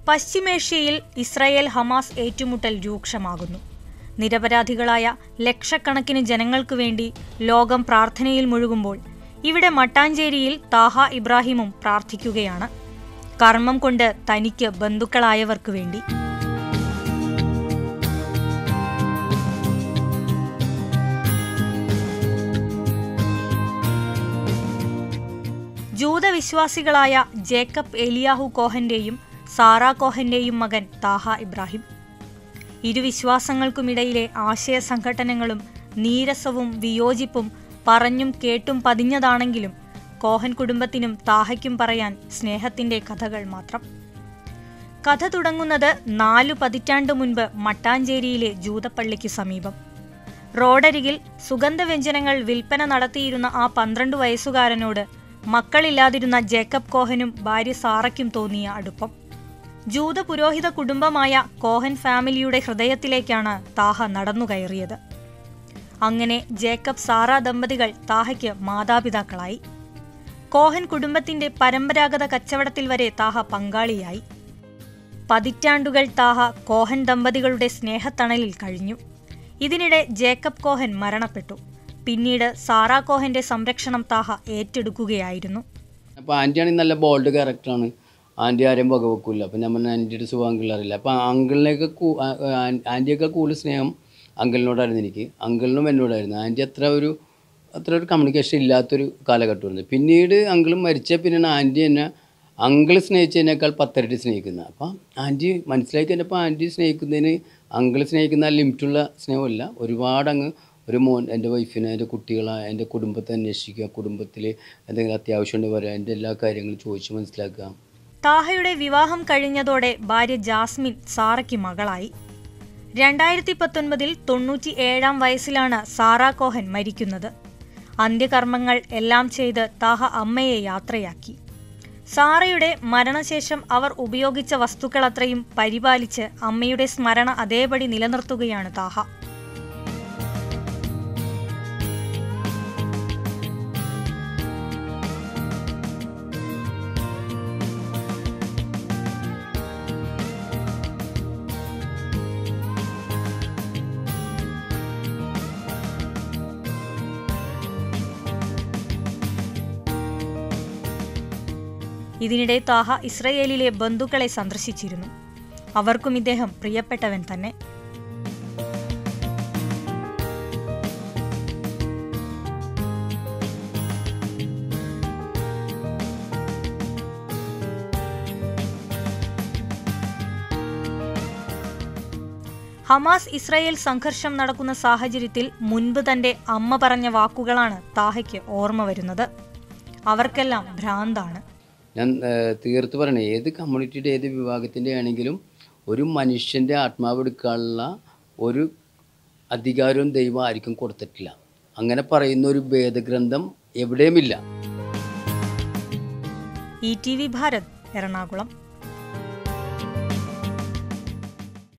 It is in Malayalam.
പശ്ചിമേഷ്യയിൽ ഇസ്രായേൽ ഹമാസ് ഏറ്റുമുട്ടൽ രൂക്ഷമാകുന്നു നിരപരാധികളായ ലക്ഷക്കണക്കിന് ജനങ്ങൾക്കു വേണ്ടി ലോകം പ്രാർത്ഥനയിൽ മുഴുകുമ്പോൾ ഇവിടെ മട്ടാഞ്ചേരിയിൽ താഹ ഇബ്രാഹിമും പ്രാർത്ഥിക്കുകയാണ് കർമ്മം കൊണ്ട് തനിക്ക് ബന്ധുക്കളായവർക്കു വേണ്ടി ജൂതവിശ്വാസികളായ ജേക്കബ് എലിയാഹു കോഹന്റെയും സാറാ കോഹന്റെയും മകൻ താഹ ഇബ്രാഹിം ഇരുവിശ്വാസങ്ങൾക്കുമിടയിലെ ആശയ സംഘടനകളും നീരസവും വിയോജിപ്പും പറഞ്ഞും കേട്ടും പതിഞ്ഞതാണെങ്കിലും കോഹൻ കുടുംബത്തിനും താഹയ്ക്കും പറയാൻ സ്നേഹത്തിന്റെ കഥകൾ മാത്രം കഥ തുടങ്ങുന്നത് നാലു പതിറ്റാണ്ടു മുൻപ് മട്ടാഞ്ചേരിയിലെ ജൂതപ്പള്ളിക്ക് സമീപം റോഡരികിൽ സുഗന്ധവ്യഞ്ജനങ്ങൾ വിൽപ്പന നടത്തിയിരുന്ന ആ പന്ത്രണ്ട് വയസ്സുകാരനോട് മക്കളില്ലാതിരുന്ന ജേക്കബ് കോഹനും ഭാര്യ സാറയ്ക്കും തോന്നിയ അടുപ്പം ജൂത പുരോഹിത കുടുംബമായ കോഹൻ ഫാമിലിയുടെ ഹൃദയത്തിലേക്കാണ് താഹ നടന്നുകയറിയത് അങ്ങനെ ജേക്കബ് സാറ ദമ്പതികൾ താഹയ്ക്ക് മാതാപിതാക്കളായി കോഹൻ കുടുംബത്തിന്റെ പരമ്പരാഗത കച്ചവടത്തിൽ വരെ താഹ പങ്കാളിയായി പതിറ്റാണ്ടുകൾ താഹ കോഹൻ ദമ്പതികളുടെ സ്നേഹത്തണലിൽ കഴിഞ്ഞു ഇതിനിടെ ജേക്കബ് കോഹൻ മരണപ്പെട്ടു പിന്നീട് സാറാ കോഹന്റെ സംരക്ഷണം താഹ ഏറ്റെടുക്കുകയായിരുന്നു അപ്പോൾ ആൻറ്റിയാണെങ്കിൽ നല്ല ബോൾഡ് ക്യാരക്ടറാണ് ആൻറ്റി ആരെയും വകവെക്കില്ല അപ്പം നമ്മൾ ആൻറ്റിയുടെ സുഖം അങ്കിൾ അറിയില്ല അപ്പം അങ്കിളിനൊക്കെ കൂ- ആ- ആ- ആൻറ്റിയൊക്കെ കൂടുതൽ സ്നേഹം അങ്കിളിനോടായിരുന്നു എനിക്ക് അങ്കിളിനും എന്നോടായിരുന്നു ആൻറ്റി അത്ര ഒരു അത്ര ഒരു കമ്മ്യൂണിക്കേഷൻ ഇല്ലാത്തൊരു കാലഘട്ടമായിരുന്നു പിന്നീട് അങ്കിൾ മരിച്ച പിന്നെയാണ് ആൻറ്റി എന്നെ അങ്കിൾ സ്നേഹിച്ചതിനേക്കാൾ പത്തരട്ടി സ്നേഹിക്കുന്നത് അപ്പം ആൻറ്റി മനസ്സിലാക്കി കഴിഞ്ഞപ്പോൾ ആൻറ്റി സ്നേഹിക്കുന്നതിന് അങ്കിൾ സ്നേഹിക്കുന്ന ആ ലിമിറ്റുള്ള സ്നേഹമല്ല ഒരുപാട് അങ്ങ് ഒരു മോൻ എൻ്റെ വൈഫിനെ എൻ്റെ കുട്ടികളെ എൻ്റെ കുടുംബത്തെ അന്വേഷിക്കുക കുടുംബത്തിൽ എന്തെങ്കിലും അത്യാവശ്യം ഉണ്ടെങ്കിൽ വരാം എൻ്റെ എല്ലാ കാര്യങ്ങളും ചോദിച്ച് മനസ്സിലാക്കുക താഹയുടെ വിവാഹം കഴിഞ്ഞതോടെ ഭാര്യ ജാസ്മിൻ സാറയ്ക്ക് മകളായി രണ്ടായിരത്തി പത്തൊൻപതിൽ തൊണ്ണൂറ്റി ഏഴാം വയസ്സിലാണ് സാറാ കോഹൻ മരിക്കുന്നത് അന്ത്യകർമ്മങ്ങൾ എല്ലാം ചെയ്ത് താഹ അമ്മയെ യാത്രയാക്കി സാറയുടെ മരണശേഷം അവർ ഉപയോഗിച്ച വസ്തുക്കളത്രയും പരിപാലിച്ച് അമ്മയുടെ സ്മരണ അതേപടി നിലനിർത്തുകയാണ് താഹ ഇതിനിടെ താഹ ഇസ്രയേലിലെ ബന്ധുക്കളെ സന്ദർശിച്ചിരുന്നു അവർക്കും ഇദ്ദേഹം പ്രിയപ്പെട്ടവൻ തന്നെ ഹമാസ് ഇസ്രായേൽ സംഘർഷം നടക്കുന്ന സാഹചര്യത്തിൽ മുൻപ് തന്റെ അമ്മ പറഞ്ഞ വാക്കുകളാണ് താഹയ്ക്ക് ഓർമ്മ വരുന്നത് അവർക്കെല്ലാം ഭ്രാന്താണ് ഞാൻ ഏഹ്, തീർത്ത് പറയണേ ഏത് കമ്മ്യൂണിറ്റിയുടെ ഏത് വിഭാഗത്തിൻ്റെ ആണെങ്കിലും ഒരു മനുഷ്യൻ്റെ ആത്മാവ് എടുക്കാനുള്ള ഒരു അധികാരവും ദൈവം ആർക്കും കൊടുത്തിട്ടില്ല അങ്ങനെ പറയുന്ന ഒരു ഭേദഗ്രന്ഥം എവിടെയുമില്ല E T V Bharat Ernakulam